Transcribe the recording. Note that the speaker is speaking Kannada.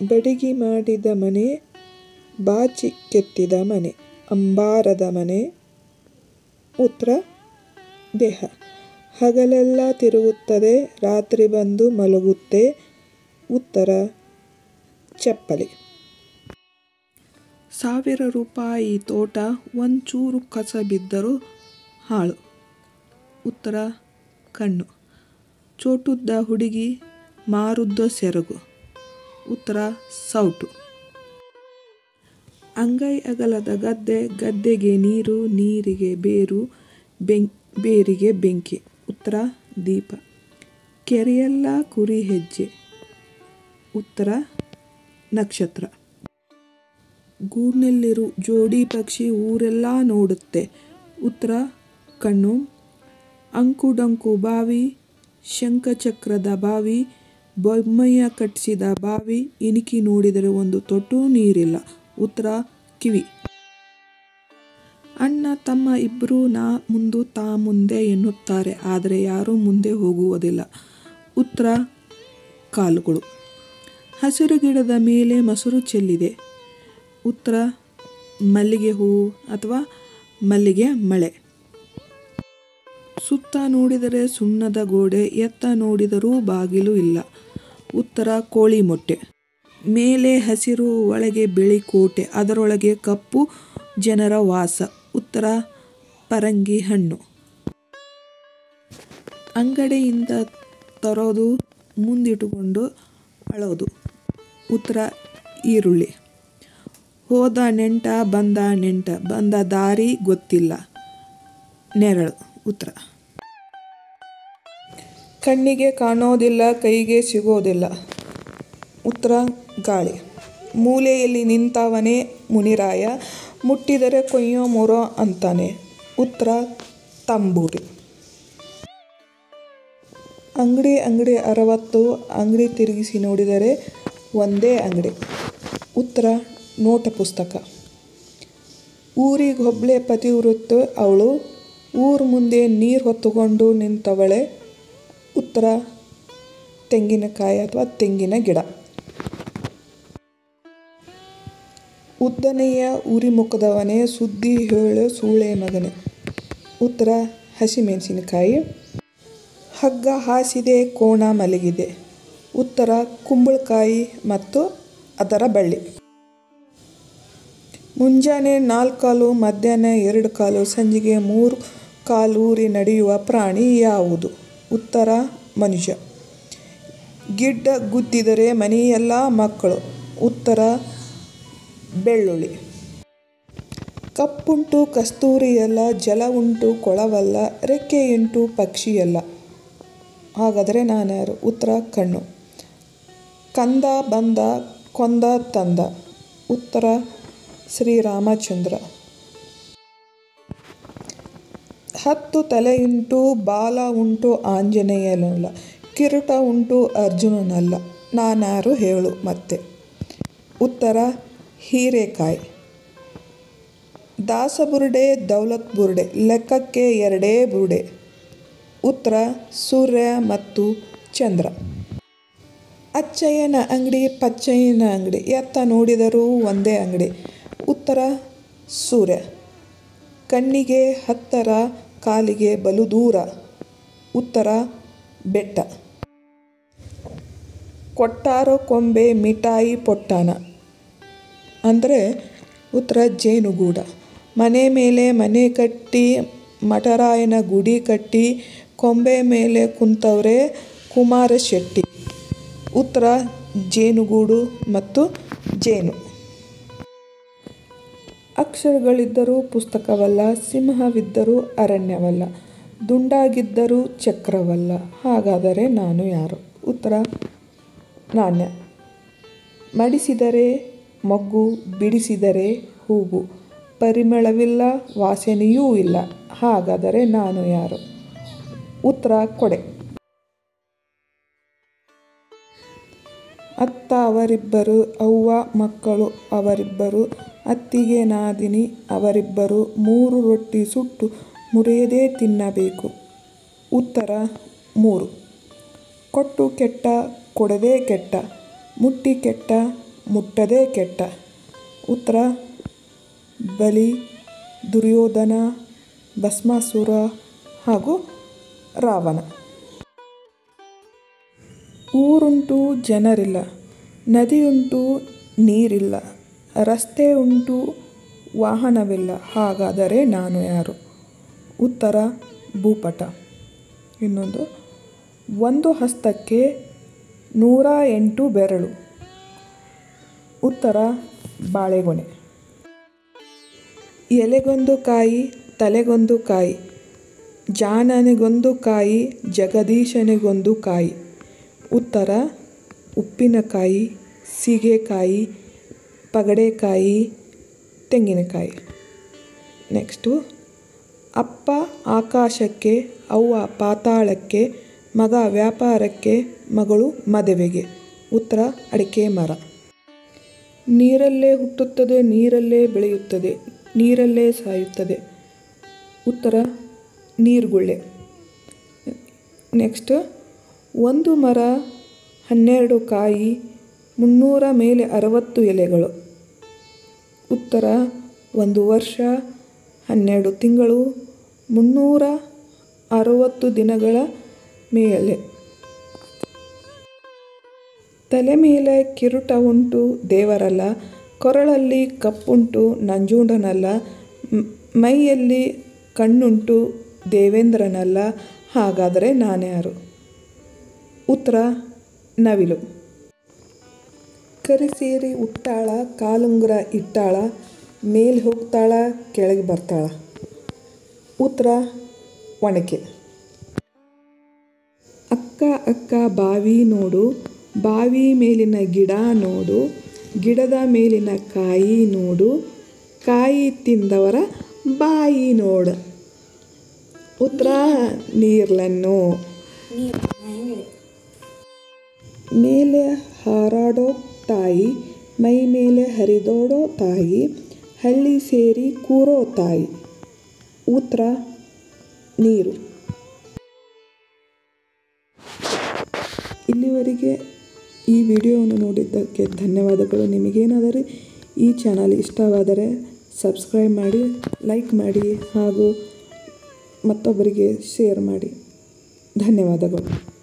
ಬಡಿಗಿ ಮಾಡಿದ ಮನೆ ಬಾಚಿ ಕೆತ್ತಿದ ಮನೆ ಅಂಬಾರದ ಮನೆ ಉತ್ತರ ದೇಹ ಹಗಲೆಲ್ಲ ತಿರುಗುತ್ತದೆ ರಾತ್ರಿ ಬಂದು ಮಲಗುತ್ತೆ ಉತ್ತರ ಚಪ್ಪಲಿ ಸಾವಿರ ರೂಪಾಯಿ ತೋಟ ಒಂಚೂರು ಕಸ ಬಿದ್ದರೂ ಹಾಳು ಉತ್ತರ ಕಣ್ಣು ಚೋಟುದ್ದ ಹುಡುಗಿ ಮಾರುದ್ದ ಸೆರಗು ಉತ್ತರ ಸೌಟು ಅಂಗೈ ಅಗಲದ ಗದ್ದೆ ಗದ್ದೆಗೆ ನೀರು ನೀರಿಗೆ ಬೇರು ಬೆಂ ಬೇರಿಗೆ ಬೆಂಕಿ ಉತ್ತರ ದೀಪ ಕೆರೆಯೆಲ್ಲ ಕುರಿ ಹೆಜ್ಜೆ ಉತ್ತರ ನಕ್ಷತ್ರ ಗೂಡ್ನಲ್ಲಿರು ಜೋಡಿ ಪಕ್ಷಿ ಊರೆಲ್ಲ ನೋಡುತ್ತೆ ಉತ್ತರ ಕಣ್ಣು ಅಂಕು ಡೊಂಕು ಬಾವಿ ಶಂಖಚಕ್ರದ ಬಾವಿ ಬೊಮ್ಮಯ್ಯ ಕಟ್ಟಿಸಿದ ಬಾವಿ ಇಣುಕಿ ನೋಡಿದರೆ ಒಂದು ತೊಟ್ಟು ನೀರಿಲ್ಲ ಉತ್ತರ ಕಿವಿ ಅಣ್ಣ ತಮ್ಮ ಇಬ್ಬರು ನಾ ಮುಂದು ತಾ ಮುಂದೆ ಎನ್ನುತ್ತಾರೆ ಆದರೆ ಯಾರೂ ಮುಂದೆ ಹೋಗುವುದಿಲ್ಲ ಉತ್ತರ ಕಾಲುಗಳು ಹಸಿರು ಗಿಡದ ಮೇಲೆ ಮೊಸರು ಚೆಲ್ಲಿದೆ ಉತ್ತರ ಮಲ್ಲಿಗೆ ಹೂವು ಅಥವಾ ಮಲ್ಲಿಗೆ ಮಳೆ ಸುತ್ತ ನೋಡಿದರೆ ಸುಣ್ಣದ ಗೋಡೆ ಎತ್ತ ನೋಡಿದರೂ ಬಾಗಿಲು ಇಲ್ಲ ಉತ್ತರ ಕೋಳಿ ಮೊಟ್ಟೆ ಮೇಲೆ ಹಸಿರು ಒಳಗೆ ಬಿಳಿ ಕೋಟೆ ಅದರೊಳಗೆ ಕಪ್ಪು ಜನರ ವಾಸ ಉತ್ತರ ಪರಂಗಿ ಹಣ್ಣು ಅಂಗಡಿಯಿಂದ ತರೋದು ಮುಂದಿಟ್ಟುಕೊಂಡು ಅಳೋದು ಉತ್ತರ ಈರುಳ್ಳಿ ಹೋದ ನೆಂಟ ಬಂದ ನೆಂಟ ಬಂದ ದಾರಿ ಗೊತ್ತಿಲ್ಲ ನೆರಳು ಉತ್ತರ ಕಣ್ಣಿಗೆ ಕಾಣೋದಿಲ್ಲ ಕೈಗೆ ಸಿಗೋದಿಲ್ಲ ಉತ್ತರ ಗಾಳಿ ಮೂಲೆಯಲ್ಲಿ ನಿಂತವನೇ ಮುನಿರಾಯ ಮುಟ್ಟಿದರೆ ಕೊಯ್ಯೋ ಮೊರೋ ಅಂತಾನೆ ಉತ್ತರ ತಂಬೂರಿ ಅಂಗಡಿ ಅಂಗಡಿ ಅರವತ್ತು ಅಂಗಡಿ ತಿರುಗಿಸಿ ನೋಡಿದರೆ ಒಂದೇ ಅಂಗಡಿ ಉತ್ತರ ನೋಟ ಪುಸ್ತಕ ಊರಿಗೊಬ್ಳೆ ಪತಿವೃತ್ತು ಅವಳು ಊರು ಮುಂದೆ ನೀರು ಹೊತ್ತುಕೊಂಡು ನಿಂತವಳೆ ಉತ್ತರ ತೆಂಗಿನಕಾಯಿ ಅಥವಾ ತೆಂಗಿನ ಗಿಡ ಉದ್ದನೆಯ ಉರಿಮುಖದವನೇ ಸುದ್ದಿ ಹೇಳು ಸೂಳೆ ಮಗನೇ ಉತ್ತರ ಹಸಿಮೆಣಸಿನಕಾಯಿ ಹಗ್ಗ ಹಾಸಿದೆ ಕೋಣ ಮಲಗಿದೆ ಉತ್ತರ ಕುಂಬಳಕಾಯಿ ಮತ್ತು ಅದರ ಬಳ್ಳಿ ಮುಂಜಾನೆ ನಾಲ್ಕು ಕಾಲು ಮಧ್ಯಾಹ್ನ ಎರಡು ಕಾಲು ಸಂಜೆಗೆ ಮೂರು ಕಾಲು ಊರಿ ನಡೆಯುವ ಪ್ರಾಣಿ ಯಾವುದು ಉತ್ತರ ಮನುಷ್ಯ ಗಿಡ್ಡ ಗುದ್ದಿದರೆ ಮನೆಯೆಲ್ಲ ಮಕ್ಕಳು ಉತ್ತರ ಬೆಳ್ಳುಳ್ಳಿ ಕಪ್ಪುಂಟು ಕಸ್ತೂರಿಯಲ್ಲ ಜಲ ಉಂಟು ಕೊಳವಲ್ಲ ರೆಕ್ಕೆಯುಂಟು ಪಕ್ಷಿಯಲ್ಲ ಹಾಗಾದರೆ ನಾನ್ಯಾರು ಉತ್ತರ ಕಣ್ಣು ಕಂದ ಬಂದ ಕೊಂದ ತಂದ ಉತ್ತರ ಶ್ರೀರಾಮಚಂದ್ರ ಹತ್ತು ತಲೆಯುಂಟು ಬಾಲ ಉಂಟು ಆಂಜನೇಯನಲ್ಲ ಕಿರೀಟ ಉಂಟು ಅರ್ಜುನನಲ್ಲ ನಾನ್ಯಾರು ಹೇಳು ಮತ್ತೆ ಉತ್ತರ ಹೀರೆಕಾಯಿ ದಾಸಬುರುಡೆ ದೌಲತ್ ಬುರುಡೆ ಲೆಕ್ಕಕ್ಕೆ ಎರಡೇ ಬುರುಡೆ ಉತ್ತರ ಸೂರ್ಯ ಮತ್ತು ಚಂದ್ರ ಅಚ್ಚಯ್ಯನ ಅಂಗಡಿ ಪಚ್ಚಯ್ಯನ ಅಂಗಡಿ ಎತ್ತ ನೋಡಿದರೂ ಒಂದೇ ಅಂಗಡಿ ಉತ್ತರ ಸೂರ್ಯ ಕಣ್ಣಿಗೆ ಹತ್ತರ ಕಾಲಿಗೆ ಬಲು ದೂರ ಉತ್ತರ ಬೆಟ್ಟ ಕೊಟ್ಟಾರೋ ಕೊಂಬೆ ಮಿಠಾಯಿ ಪೊಟ್ಟಾನ ಅಂದರೆ ಉತ್ತರ ಜೇನುಗೂಡ ಮನೆ ಮೇಲೆ ಮನೆ ಕಟ್ಟಿ ಮಠರಾಯನ ಗುಡಿ ಕಟ್ಟಿ ಕೊಂಬೆ ಮೇಲೆ ಕುಂತವ್ರೆ ಕುಮಾರ ಶೆಟ್ಟಿ ಉತ್ತರ ಜೇನುಗೂಡು ಮತ್ತು ಜೇನು ಅಕ್ಷರಗಳಿದ್ದರೂ ಪುಸ್ತಕವಲ್ಲ ಸಿಂಹವಿದ್ದರೂ ಅರಣ್ಯವಲ್ಲ ದುಂಡಾಗಿದ್ದರೂ ಚಕ್ರವಲ್ಲ ಹಾಗಾದರೆ ನಾನು ಯಾರು ಉತ್ತರ ನಾಣ್ಯ ಮಡಿಸಿದರೆ ಮೊಗ್ಗು ಬಿಡಿಸಿದರೆ ಹೂವು ಪರಿಮಳವಿಲ್ಲ ವಾಸನೆಯೂ ಇಲ್ಲ ಹಾಗಾದರೆ ನಾನು ಯಾರು ಉತ್ತರ ಕೊಡೆ ಅತ್ತ ಅವರಿಬ್ಬರು ಅವ್ವ ಮಕ್ಕಳು ಅವರಿಬ್ಬರು ಅತ್ತಿಗೆ ನಾದಿನಿ ಅವರಿಬ್ಬರು ಮೂರು ರೊಟ್ಟಿ ಸುಟ್ಟು ಮುರಿಯದೇ ತಿನ್ನಬೇಕು ಉತ್ತರ ಮೂರು ಕೊಟ್ಟು ಕೆಟ್ಟ ಕೊಡದೆ ಕೆಟ್ಟ ಮುಟ್ಟಿ ಕೆಟ್ಟ ಮುಟ್ಟದೇ ಕೆಟ್ಟ ಉತ್ತರ ಬಲಿ ದುರ್ಯೋಧನ ಭಸ್ಮಾಸುರ ಹಾಗೂ ರಾವಣ ಊರುಂಟು ಜನರಿಲ್ಲ ನದಿಯುಂಟು ನೀರಿಲ್ಲ ರಸ್ತೆ ಉಂಟು ವಾಹನವಿಲ್ಲ ಹಾಗಾದರೆ ನಾನು ಯಾರು ಉತ್ತರ ಭೂಪಟ ಇನ್ನೊಂದು ಒಂದು ಹಸ್ತಕ್ಕೆ ನೂರ ಎಂಟು ಬೆರಳು ಉತ್ತರ ಬಾಳೆಗೊನೆ ಎಲೆಗೊಂದು ಕಾಯಿ ತಲೆಗೊಂದು ಕಾಯಿ ಜಾನನಿಗೊಂದು ಕಾಯಿ ಜಗದೀಶನಿಗೊಂದು ಕಾಯಿ ಉತ್ತರ ಉಪ್ಪಿನಕಾಯಿ ಸೀಗೆಕಾಯಿ ಪಗಡೆಕಾಯಿ ತೆಂಗಿನಕಾಯಿ ನೆಕ್ಸ್ಟು ಅಪ್ಪ ಆಕಾಶಕ್ಕೆ ಅವ್ವ ಪಾತಾಳಕ್ಕೆ ಮಗ ವ್ಯಾಪಾರಕ್ಕೆ ಮಗಳು ಮದುವೆಗೆ ಉತ್ತರ ಅಡಿಕೆ ಮರ ನೀರಲ್ಲೇ ಹುಟ್ಟುತ್ತದೆ ನೀರಲ್ಲೇ ಬೆಳೆಯುತ್ತದೆ ನೀರಲ್ಲೇ ಸಾಯುತ್ತದೆ ಉತ್ತರ ನೀರುಗುಳ್ಳೆ ನೆಕ್ಸ್ಟ್ ಒಂದು ಮರ ಹನ್ನೆರಡು ಕಾಯಿ ಮುನ್ನೂರ ಮೇಲೆ ಅರವತ್ತು ಎಲೆಗಳು ಉತ್ತರ ಒಂದು ವರ್ಷ ಹನ್ನೆರಡು ತಿಂಗಳು ಮುನ್ನೂರ ಅರವತ್ತು ದಿನಗಳ ಮೇಲೆ ತಲೆ ಮೇಲೆ ಕಿರೀಟ ಉಂಟು ದೇವರಲ್ಲ ಕೊರಳಲ್ಲಿ ಕಪ್ಪುಂಟು ನಂಜುಂಡನಲ್ಲ ಮ್- ಮೈಯಲ್ಲಿ ಕಣ್ಣುಂಟು ದೇವೇಂದ್ರನಲ್ಲ ಹಾಗಾದರೆ ನಾನ್ಯಾರು ಉತ್ತರ ನವಿಲು ಕರಿಸೇರಿ ಉಟ್ಟಾಳ ಕಾಲುಂಗುರ ಇಟ್ಟಾಳ ಮೇಲೆ ಹೋಗ್ತಾಳ ಕೆಳಗೆ ಬರ್ತಾಳ ಉತ್ತರ ಒಣಕೆ ಅಕ್ಕ ಅಕ್ಕ ಬಾವಿ ನೋಡು ಬಾವಿ ಮೇಲಿನ ಗಿಡ ನೋಡು ಗಿಡದ ಮೇಲಿನ ಕಾಯಿ ನೋಡು ಕಾಯಿ ತಿಂದವರ ಬಾಯಿ ನೋಡು ಉತ್ತರ ನೀರ್ಲನ್ನು ಮೇಲೆ ಹಾರಾಡೋ ತಾಯಿ ಮೈ ಮೇಲೆ ಹರಿದೋಡೋ ತಾಯಿ ಹಳ್ಳಿ ಸೇರಿ ಕೂರೋ ತಾಯಿ ಉತ್ತರ ನೀರು ಇಲ್ಲಿವರೆಗೆ ಈ ವಿಡಿಯೋವನ್ನು ನೋಡಿದ್ದಕ್ಕೆ ಧನ್ಯವಾದಗಳು ನಿಮಗೇನಾದರೂ ಈ ಚಾನಲ್ ಇಷ್ಟವಾದರೆ ಸಬ್ಸ್ಕ್ರೈಬ್ ಮಾಡಿ ಲೈಕ್ ಮಾಡಿ ಹಾಗೂ ಮತ್ತೊಬ್ಬರಿಗೆ ಶೇರ್ ಮಾಡಿ ಧನ್ಯವಾದಗಳು